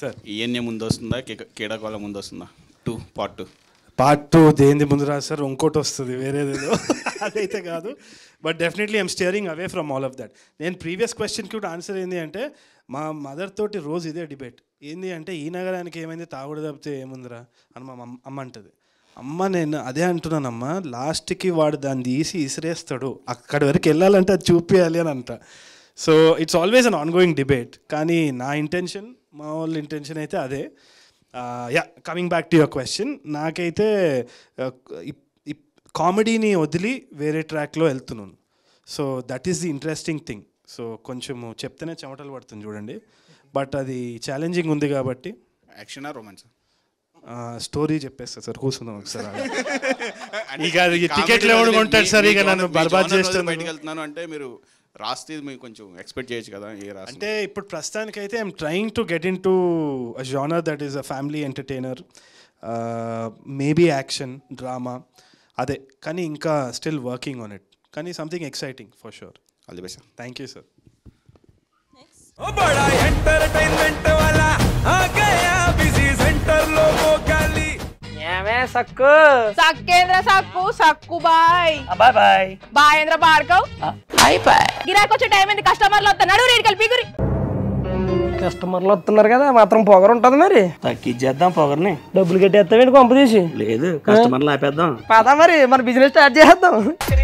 sir ENA ముందు వస్తుందా కీక- కీడకోల ముందు వస్తుందా two part two part two దేంది ముందు రాదు సార్ ఇంకోటి వస్తుంది వేరేదేదో అదైతే కాదు but definitely I'm steering away from all of that నేను ప్రీవియస్ క్వశ్చన్కి కూడా ఆన్సర్ ఏంది అంటే మా మదర్ తోటి రోజు ఇదే డిబేట్ ఏంది అంటే ఈ నగరానికి ఏమైంది తాగుడు తప్పితే ఏముందిరా అని మా అమ్మ- అమ్మ అంటది అమ్మ నేను అదే అంటున్నానమ్మా లాస్ట్కి వాడు దాన్ని తీసి ఇసిరేస్తాడు అక్కడి వరకు వెళ్ళాలంటే అది చూపించాలి అని అంట so it's always an ongoing debate కానీ నా ఇంటెన్షన్ మా వాళ్ళ ఇంటెన్షన్ అయితే అదే yeah coming back to your question నాకైతే కామెడీని వదిలి వేరే ట్రాక్లో వెళ్తున్నాను so that is the interesting thing so కొంచెము చెప్తేనే చెమటలు పడుతుంది చూడండి బట్ అది ఛాలెంజింగ్ ఉంది కాబట్టి యాక్షనా రొమాన్స్ స్టోరీ చెప్పేస్తా సార్ కూర్చుందాం ఒకసారి ఇక అది టికెట్లు ఎవడు కొంటాడు సార్ ఇక నన్ను బర్బాద్ చేస్తాను బయటకు వెళ్తున్నాను అంటే మీరు రాస్తే మీరు కొంచెం ఎక్స్పెక్ట్ చేయొచ్చు కదా ఏ రాసి అంటే ఇప్పుడు ప్రస్తుతానికైతే I'm trying to get into genre that is a family entertainer maybe action drama అదే కానీ ఇంకా స్టిల్ వర్కింగ్ ఆన్ ఇట్ కానీ something exciting for sure all the best thank you sir ओ बड़ा एंटरटेनमेंट वाला आ गया बिजी सेंटर लोगों का ली ఏమే సక్కు సక్కేంద్ర సక్కు సక్కు బాయ్ బాయ్ బాయ్ బాయేంద్ర భార్గవ్ బాయ్ బాయ్ గిరాకి వచ్చే టైం ఏంది కస్టమర్లు వస్తున్నాడు రేడికి వెళ్ళి పిగురి కస్టమర్లు వస్తున్నారు కదా మాత్రం పొగరు ఉంటది మరి తగ్గించేద్దాం పొగర్ని డబ్బులు కట్టేస్తామేంటి కొంప తీసి లేదు కస్టమర్లు ఆపేద్దాం పదా మరి మన బిజినెస్ స్టార్ట్ చేద్దాం